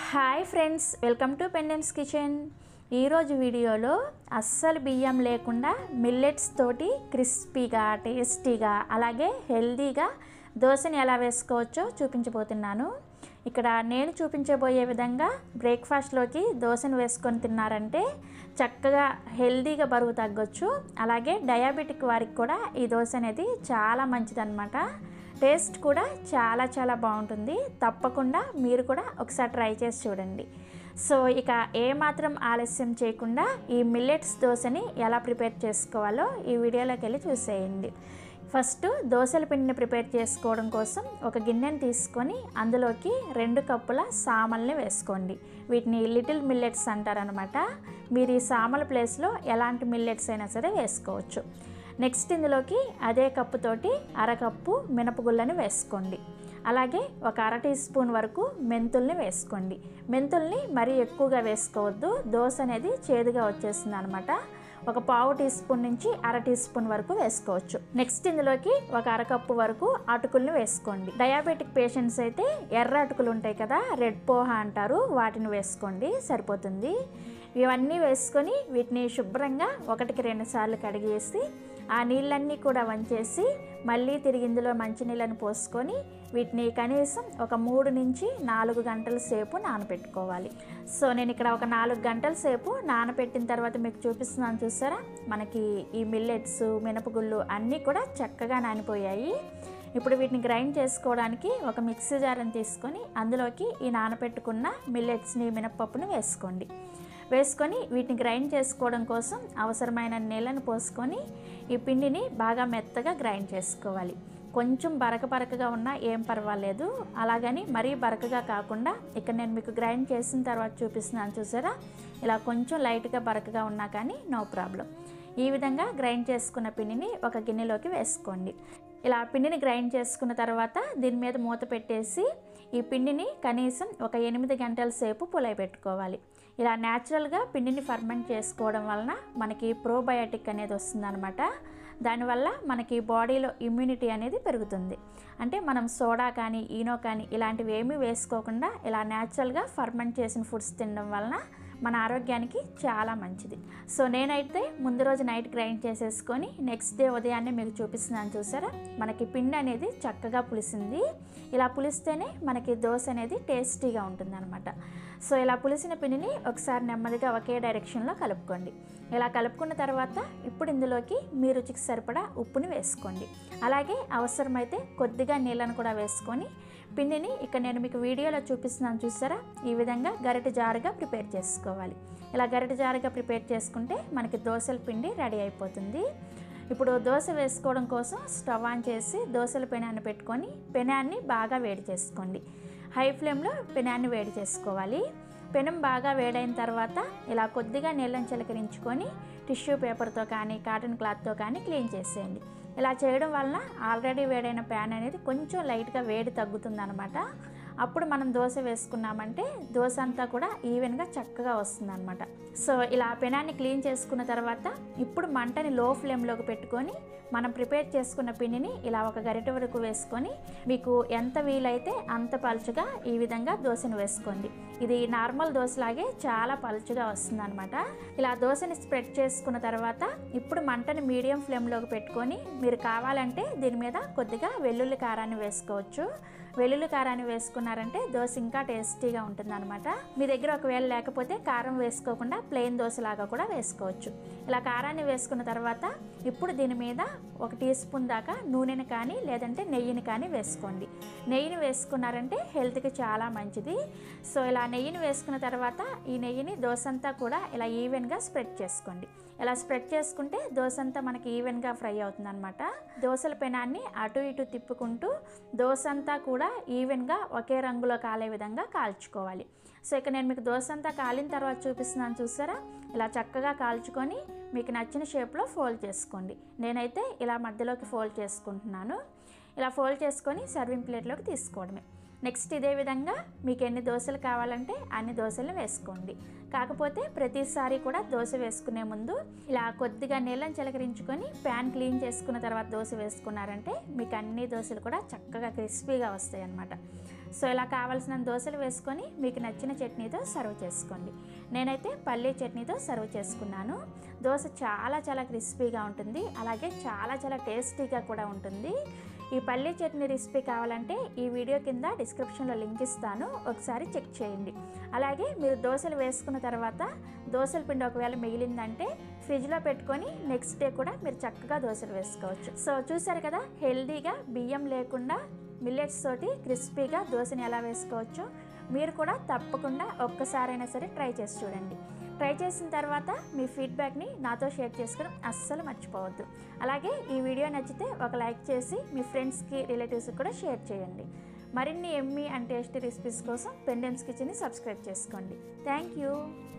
hi friends welcome to Pendems kitchen ఈరోజు వీడియోలో అస్సలు బియ్యం లేకుండా మిల్లెట్స్ తోటి క్రిస్పీగా టేస్టీగా అలాగే హెల్దీగా దోశని ఎలా వేసుకోవచ్చో చూపించబోతున్నాను ఇక్కడ నేను చూపించబోయే విధంగా బ్రేక్ఫాస్ట్లోకి దోశను వేసుకొని తిన్నారంటే చక్కగా హెల్దీగా బరువు తగ్గొచ్చు అలాగే డయాబెటిక్ వారికి కూడా ఈ దోశ అనేది చాలా మంచిదన్నమాట టేస్ట్ కూడా చాలా చాలా బాగుంటుంది తప్పకుండా మీరు కూడా ఒకసారి ట్రై చేసి చూడండి సో ఇక ఏమాత్రం ఆలస్యం చేయకుండా ఈ మిల్లెట్స్ దోశని ఎలా ప్రిపేర్ చేసుకోవాలో ఈ వీడియోలోకి వెళ్ళి చూసేయండి ఫస్ట్ దోశల పిండిని ప్రిపేర్ చేసుకోవడం కోసం ఒక గిన్నెని తీసుకొని అందులోకి రెండు కప్పుల సామల్ని వేసుకోండి వీటిని లిటిల్ మిల్లెట్స్ అంటారనమాట మీరు ఈ సామల ప్లేస్లో ఎలాంటి మిల్లెట్స్ అయినా సరే వేసుకోవచ్చు నెక్స్ట్ ఇందులోకి అదే కప్పుతోటి అరకప్పు మినపగుళ్ళని వేసుకోండి అలాగే ఒక అర టీ స్పూన్ వరకు మెంతుల్ని వేసుకోండి మెంతుల్ని మరీ ఎక్కువగా వేసుకోవద్దు దోశ అనేది చేదుగా వచ్చేస్తుంది అనమాట ఒక పావు టీ స్పూన్ నుంచి అర టీ స్పూన్ వరకు వేసుకోవచ్చు నెక్స్ట్ ఇందులోకి ఒక అరకప్పు వరకు అటుకుల్ని వేసుకోండి డయాబెటిక్ పేషెంట్స్ అయితే ఎర్ర అటుకులు ఉంటాయి కదా రెడ్ పోహా అంటారు వాటిని వేసుకోండి సరిపోతుంది ఇవన్నీ వేసుకొని వీటిని శుభ్రంగా ఒకటికి రెండు సార్లు కడిగేసి ఆ నీళ్ళన్నీ కూడా వంచేసి మళ్ళీ తిరిగి ఇందులో మంచినీళ్ళని పోసుకొని వీటిని కనీసం ఒక మూడు నుంచి నాలుగు గంటల సేపు నానబెట్టుకోవాలి సో నేను ఇక్కడ ఒక నాలుగు గంటల సేపు నానబెట్టిన తర్వాత మీకు చూపిస్తున్నాను చూసారా మనకి ఈ మిల్లెట్స్ మినపగుళ్ళు అన్నీ కూడా చక్కగా నానిపోయాయి ఇప్పుడు వీటిని గ్రైండ్ చేసుకోవడానికి ఒక మిక్సీ జార్ని తీసుకొని అందులోకి ఈ నానబెట్టుకున్న మిల్లెట్స్ని మినపప్పును వేసుకోండి వేసుకొని వీటిని గ్రైండ్ చేసుకోవడం కోసం అవసరమైన నీళ్ళని పోసుకొని ఈ పిండిని బాగా మెత్తగా గ్రైండ్ చేసుకోవాలి కొంచెం బరక బరకగా ఉన్నా ఏం పర్వాలేదు అలాగని మరీ బరకగా కాకుండా ఇక్కడ నేను మీకు గ్రైండ్ చేసిన తర్వాత చూపిస్తున్నాను చూసారా ఇలా కొంచెం లైట్గా బరకగా ఉన్నా కానీ నో ప్రాబ్లం ఈ విధంగా గ్రైండ్ చేసుకున్న పిండిని ఒక గిన్నెలోకి వేసుకోండి ఇలా పిండిని గ్రైండ్ చేసుకున్న తర్వాత దీని మీద మూత పెట్టేసి ఈ పిండిని కనీసం ఒక ఎనిమిది గంటల సేపు పులై పెట్టుకోవాలి ఇలా న్యాచురల్గా పిండిని ఫర్మెంట్ చేసుకోవడం వలన మనకి ప్రోబయాటిక్ అనేది వస్తుందన్నమాట దానివల్ల మనకి బాడీలో ఇమ్యూనిటీ అనేది పెరుగుతుంది అంటే మనం సోడా కానీ ఈనో కానీ ఇలాంటివి ఏమీ వేసుకోకుండా ఇలా న్యాచురల్గా ఫర్మెంట్ చేసిన ఫుడ్స్ తినడం వలన మన ఆరోగ్యానికి చాలా మంచిది సో నేనైతే ముందు రోజు నైట్ గ్రైండ్ చేసేసుకొని నెక్స్ట్ డే ఉదయాన్నే మీకు చూపిస్తున్నాను చూసారా మనకి పిండి అనేది చక్కగా పులిసింది ఇలా పులిస్తేనే మనకి దోశ అనేది టేస్టీగా ఉంటుందన్నమాట సో ఇలా పులిసిన పిండిని ఒకసారి నెమ్మదిగా ఒకే డైరెక్షన్లో కలుపుకోండి ఇలా కలుపుకున్న తర్వాత ఇప్పుడు ఇందులోకి మీ రుచికి సరిపడా ఉప్పుని వేసుకోండి అలాగే అవసరమైతే కొద్దిగా నీళ్ళను కూడా వేసుకొని పిండిని ఇక్కడ నేను మీకు వీడియోలో చూపిస్తున్నాను చూసారా ఈ విధంగా గరిటె జారుగా ప్రిపేర్ చేసుకోవాలి ఇలా గరిటె జారుగా ప్రిపేర్ చేసుకుంటే మనకి దోశల పిండి రెడీ అయిపోతుంది ఇప్పుడు దోశ వేసుకోవడం కోసం స్టవ్ ఆన్ చేసి దోశల పెనాన్ని పెట్టుకొని పెనాన్ని బాగా వేడి చేసుకోండి హై ఫ్లేమ్లో పెనాన్ని వేడి చేసుకోవాలి పెనం బాగా వేడైన తర్వాత ఇలా కొద్దిగా నీళ్ళని చిలకరించుకొని టిష్యూ పేపర్తో కానీ కాటన్ క్లాత్తో కానీ క్లీన్ చేసేయండి ఇలా చేయడం వలన ఆల్రెడీ వేడైన ప్యాన్ అనేది కొంచెం లైట్గా వేడి తగ్గుతుందనమాట అప్పుడు మనం దోశ వేసుకున్నామంటే దోశ అంతా కూడా ఈవెన్గా చక్కగా వస్తుందన్నమాట సో ఇలా పెనాన్ని క్లీన్ చేసుకున్న తర్వాత ఇప్పుడు మంటని లో ఫ్లేమ్లోకి పెట్టుకొని మనం ప్రిపేర్ చేసుకున్న పిండిని ఇలా ఒక గరిటె వరకు వేసుకొని మీకు ఎంత వీలైతే అంత పలుచగా ఈ విధంగా దోశను వేసుకోండి ఇది నార్మల్ దోశలాగే చాలా పలుచగా వస్తుందన్నమాట ఇలా దోశని స్ప్రెడ్ చేసుకున్న తర్వాత ఇప్పుడు మంటని మీడియం ఫ్లేమ్లోకి పెట్టుకొని మీరు కావాలంటే దీని మీద కొద్దిగా వెల్లుల్లి కారాన్ని వేసుకోవచ్చు వెల్లుల్లి కారాన్ని వేసుకున్నారంటే దోశ ఇంకా టేస్టీగా ఉంటుందన్నమాట మీ దగ్గర ఒకవేళ లేకపోతే కారం వేసుకోకుండా ప్లెయిన్ దోశలాగా కూడా వేసుకోవచ్చు ఇలా కారాన్ని వేసుకున్న తర్వాత ఇప్పుడు దీని మీద ఒక టీ స్పూన్ దాకా నూనెని కానీ లేదంటే నెయ్యిని కానీ వేసుకోండి నెయ్యిని వేసుకున్నారంటే హెల్త్కి చాలా మంచిది సో ఇలా నెయ్యిని వేసుకున్న తర్వాత ఈ నెయ్యిని దోశ అంతా కూడా ఇలా ఈవెన్గా స్ప్రెడ్ చేసుకోండి ఇలా స్ప్రెడ్ చేసుకుంటే దోశ అంతా మనకి ఈవెన్గా ఫ్రై అవుతుంది అనమాట దోశల పెనాన్ని అటు ఇటు తిప్పుకుంటూ దోశ అంతా కూడా ఈవెన్గా ఒకే రంగులో కాలే విధంగా కాల్చుకోవాలి సో ఇక నేను మీకు దోశ అంతా కాలిన తర్వాత చూపిస్తున్నాను చూసారా ఇలా చక్కగా కాల్చుకొని మీకు నచ్చిన షేప్లో ఫోల్డ్ చేసుకోండి నేనైతే ఇలా మధ్యలోకి ఫోల్డ్ చేసుకుంటున్నాను ఇలా ఫోల్డ్ చేసుకొని సర్వింగ్ ప్లేట్లోకి తీసుకోవడమే నెక్స్ట్ ఇదే విధంగా మీకు ఎన్ని దోశలు కావాలంటే అన్ని దోశలు వేసుకోండి కాకపోతే ప్రతిసారి కూడా దోశ వేసుకునే ముందు ఇలా కొద్దిగా నీళ్ళని చిలకరించుకొని ప్యాన్ క్లీన్ చేసుకున్న తర్వాత దోశ వేసుకున్నారంటే మీకు అన్ని దోశలు కూడా చక్కగా క్రిస్పీగా వస్తాయి అన్నమాట సో ఇలా కావాల్సిన దోశలు వేసుకొని మీకు నచ్చిన చట్నీతో సర్వ్ చేసుకోండి నేనైతే పల్లీ చట్నీతో సర్వ్ చేసుకున్నాను దోశ చాలా చాలా క్రిస్పీగా ఉంటుంది అలాగే చాలా చాలా టేస్టీగా కూడా ఉంటుంది ఈ పల్లీ చట్నీ రెసిపీ కావాలంటే ఈ వీడియో కింద డిస్క్రిప్షన్లో లింక్ ఇస్తాను ఒకసారి చెక్ చేయండి అలాగే మీరు దోశలు వేసుకున్న తర్వాత దోశల పిండి ఒకవేళ మిగిలిందంటే ఫ్రిడ్జ్లో పెట్టుకొని నెక్స్ట్ డే కూడా మీరు చక్కగా దోశలు వేసుకోవచ్చు సో చూసారు కదా హెల్దీగా బియ్యం లేకుండా మిల్లెట్స్ తోటి క్రిస్పీగా దోశని ఎలా వేసుకోవచ్చో మీరు కూడా తప్పకుండా ఒక్కసారైనా సరే ట్రై చేసి చూడండి ట్రై చేసిన తర్వాత మీ ఫీడ్బ్యాక్ని నాతో షేర్ చేసుకోవడం అస్సలు మర్చిపోవద్దు అలాగే ఈ వీడియో నచ్చితే ఒక లైక్ చేసి మీ ఫ్రెండ్స్కి రిలేటివ్స్కి కూడా షేర్ చేయండి మరిన్ని ఎమ్మీ అండ్ టేస్టీ రెసిపీస్ కోసం పెండెమ్స్ కిచెన్ని సబ్స్క్రైబ్ చేసుకోండి థ్యాంక్ యూ